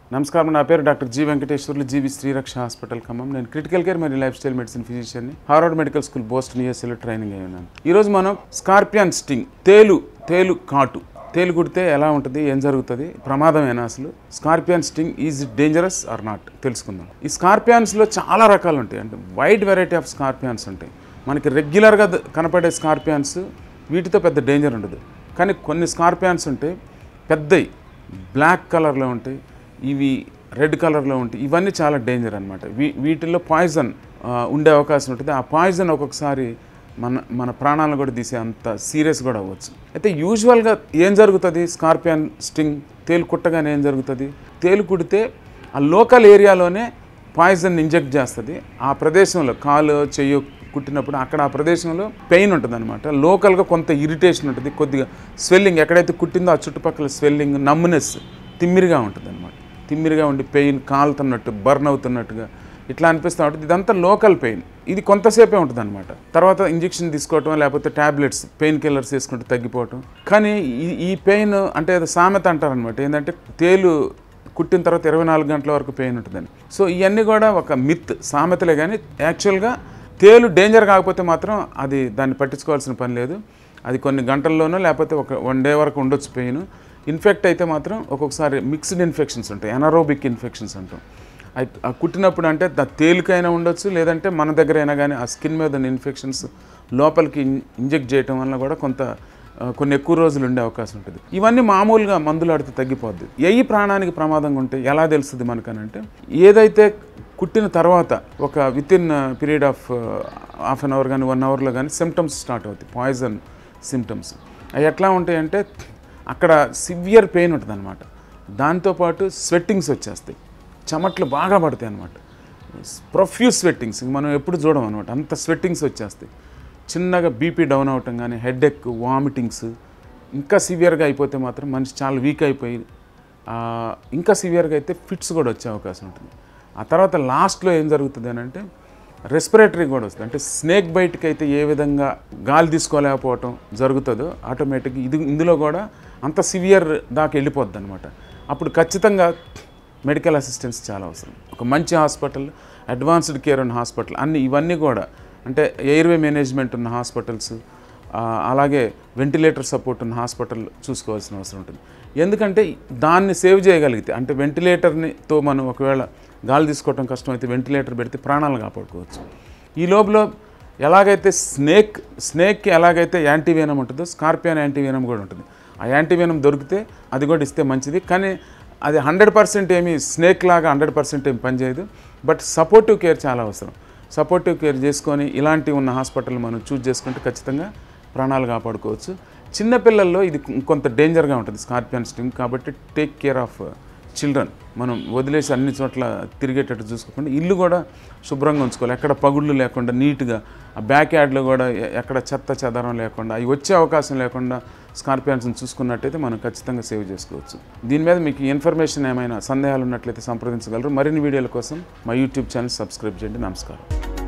నమస్కారం నా పేరు డాక్టర్ జి వెంకటేశ్వర్లు జీవి శ్రీరక్ష హాస్పిటల్ ఖమ్మం నేను క్రిటికల్ కేర్ మరియు లైఫ్ స్టైల్ మెడిసిన్ ఫిజిషియన్ని హార్వర్డ్ మెడికల్ స్కూల్ బోస్టన్ యూఎస్ఏలో ట్రైనింగ్ అయి ఉన్నాను ఈరోజు మనం స్కార్పియన్ స్టింగ్ తేలు తేలు కాటు తేలు కుడితే ఎలా ఉంటుంది ఏం జరుగుతుంది ప్రమాదమేనా అసలు scorpion sting is dangerous or not తెలుసుకుందాం ఈ స్కార్పియాన్స్లో చాలా రకాలు ఉంటాయి అంటే వైడ్ వెరైటీ ఆఫ్ స్కార్పియాన్స్ ఉంటాయి మనకి రెగ్యులర్గా ద- కనపడే స్కార్పియాన్స్ వీటితో పెద్ద డేంజర్ ఉండదు కానీ కొన్ని స్కార్పియాన్స్ ఉంటాయి పెద్దవి బ్లాక్ కలర్లో ఉంటాయి ఇవి రెడ్ కలర్లో ఉంటాయి ఇవన్నీ చాలా డేంజర్ అనమాట వీ వీటిల్లో పాయిజన్ ఉండే అవకాశం ఉంటుంది ఆ పాయిజన్ ఒక్కొక్కసారి మన మన ప్రాణాలను కూడా తీసే అంత సీరియస్ కూడా అవ్వచ్చు అయితే యూజువల్గా ఏం జరుగుతుంది స్కార్పియన్ స్టింగ్ తేలు కుట్టగానే ఏం జరుగుతుంది తేలు కుడితే ఆ లోకల్ ఏరియాలోనే పాయిజన్ ఇంజెక్ట్ చేస్తుంది ఆ ప్రదేశంలో కాలు చెయ్యి కుట్టినప్పుడు అక్కడ ఆ ప్రదేశంలో పెయిన్ ఉంటుంది అనమాట లోకల్గా కొంత ఇరిటేషన్ ఉంటుంది కొద్దిగా స్వెల్లింగ్ ఎక్కడైతే కుట్టిందో ఆ చుట్టుపక్కల స్వెల్లింగ్ నమ్మునెస్ తిమ్మిరిగా ఉంటుంది అనమాట తిమ్మిరిగా ఉండి పెయిన్ కాలుతున్నట్టు బర్న్ అవుతున్నట్టుగా ఇట్లా అనిపిస్తూ ఉంటుంది ఇదంతా లోకల్ పెయిన్ ఇది కొంతసేపే ఉంటుంది అనమాట తర్వాత ఇంజెక్షన్ తీసుకోవటం లేకపోతే ట్యాబ్లెట్స్ పెయిన్ కిల్లర్స్ వేసుకుంటే తగ్గిపోవటం కానీ ఈ ఈ పెయిన్ అంటే అది సామెత అంటారనమాట ఏంటంటే తేలు కుట్టిన తర్వాత ఇరవై నాలుగు గంటల వరకు పెయిన్ ఉంటుందని సో ఇవన్నీ కూడా ఒక మిత్ సామెతలే కానీ యాక్చువల్గా తేలు డేంజర్ కాకపోతే మాత్రం అది దాన్ని పట్టించుకోవాల్సిన పని లేదు అది కొన్ని గంటల్లోనో లేకపోతే ఒక వన్ డే వరకు ఉండొచ్చు పెయిన్ ఇన్ఫెక్ట్ అయితే మాత్రం ఒక్కొక్కసారి మిక్స్డ్ ఇన్ఫెక్షన్స్ ఉంటాయి ఎనరోబిక్ ఇన్ఫెక్షన్స్ అంటాం అవి ఆ కుట్టినప్పుడు అంటే దా తేలికైనా ఉండొచ్చు లేదంటే మన దగ్గర అయినా కానీ ఆ స్కిన్ మీద ఉన్న ఇన్ఫెక్షన్స్ లోపలికి ఇన్- ఇంజెక్ట్ చేయటం వల్ల కూడా కొంత ఆ, కొన్ని ఎక్కువ రోజులు ఉండే అవకాశం ఉంటుంది ఇవన్నీ మామూలుగా మందులు ఆడితే తగ్గిపోద్ది ఏ ప్రాణానికి ప్రమాదంగా ఉంటే ఎలా తెలుస్తుంది మనకనంటే ఏదైతే కుట్టిన తర్వాత ఒక within period of half an hour కానీ వన్ అవర్లో కానీ సిమ్టమ్స్ స్టార్ట్ అవుతాయి పాయిజన్ సిమ్టమ్స్ అవి ఎట్లా ఉంటాయంటే అక్కడ సివియర్ పెయిన్ ఉంటుంది అనమాట దాంతోపాటు స్వెట్టింగ్స్ వచ్చేస్తాయి చెమట్లు బాగా పడతాయి అనమాట ప్రొఫ్యూస్ స్వెట్టింగ్స్ మనం ఎప్పుడు చూడం అనమాట అంత స్వెట్టింగ్స్ వచ్చేస్తాయి చిన్నగా బీపీ డౌన్ అవటం కానీ హెడేక్ వామిటింగ్స్ ఇంకా సివియర్గా అయిపోతే మాత్రం మనిషి చాలా వీక్ అయిపోయి ఆ, ఇంకా సివియర్గా అయితే ఫిట్స్ కూడా వచ్చే అవకాశం ఉంటుంది ఆ తర్వాత లాస్ట్లో ఏం జరుగుతుంది అని అంటే రెస్పిరేటరీ కూడా వస్తుంది అంటే స్నేక్ బైట్కి అయితే ఏ విధంగా గాలి తీసుకోలేకపోవటం జరుగుతుందో ఆటోమేటిక్ ఇది ఇందులో కూడా అంత సివియర్ దాకా వెళ్ళిపోద్ది అనమాట అప్పుడు ఖచ్చితంగా మెడికల్ అసిస్టెన్స్ చాలా అవసరం ఒక మంచి హాస్పిటల్ అడ్వాన్స్డ్ కేర్ ఉన్న హాస్పిటల్ అన్ని ఇవన్నీ కూడా అంటే ఎయిర్వే మేనేజ్మెంట్ ఉన్న హాస్పిటల్స్ ఆ, అలాగే వెంటిలేటర్ సపోర్ట్ ఉన్న హాస్పిటల్ చూసుకోవాల్సిన అవసరం ఉంటుంది ఎందుకంటే దాన్ని సేవ్ చేయగలిగితే అంటే వెంటిలేటర్నితో మనం ఒకవేళ గాలి తీసుకోవటం కష్టమైతే వెంటిలేటర్ పెడితే ప్రాణాలు కాపాడుకోవచ్చు ఈ లోపల ఎలాగైతే స్నేక్ స్నేక్కి ఎలాగైతే యాంటీవీనం ఉంటుందో స్కార్పియన్ యాంటీవీనం కూడా ఉంటుంది ఆ యాంటీవీనం దొరికితే అది కూడా ఇస్తే మంచిది కానీ అది హండ్రెడ్ పర్సెంట్ ఏమి స్నేక్ లాగా హండ్రెడ్ పర్సెంట్ ఏమి పనిచేయదు బట్ సపోర్టివ్ కేర్ చాలా అవసరం సపోర్టివ్ కేర్ చేసుకొని ఇలాంటి ఉన్న హాస్పిటల్ మనం చూజ్ చేసుకుంటే ఖచ్చితంగా ప్రాణాలు కాపాడుకోవచ్చు చిన్నపిల్లల్లో ఇది కొ- కొంత డేంజర్గా ఉంటుంది స్కార్పియన్ స్టింగ్ కాబట్టి టేక్ కేర్ ఆఫ్ చిల్డ్రన్ మనం వదిలేసి అన్ని చోట్ల తిరిగేటట్టు చూసుకోకుండా ఇల్లు కూడా శుభ్రంగా ఉంచుకోవాలి ఎక్కడ పగుళ్ళు లేకుండా నీట్గా ఆ బ్యాక్ యార్డ్లో కూడా ఎ- ఎక్కడ చెత్త చెదారం లేకుండా అవి వచ్చే అవకాశం లేకుండా స్కార్పియన్స్ని చూసుకున్నట్టయితే మనం ఖచ్చితంగా సేవ్ చేసుకోవచ్చు దీని మీద మీకు ఇన్ఫర్మేషన్ ఏమైనా సందేహాలు ఉన్నట్లయితే సంప్రదించగలరు మరిన్ని వీడియోల కోసం మా యూట్యూబ్ ఛానల్ సబ్స్క్రైబ్ చేయండి నమస్కారం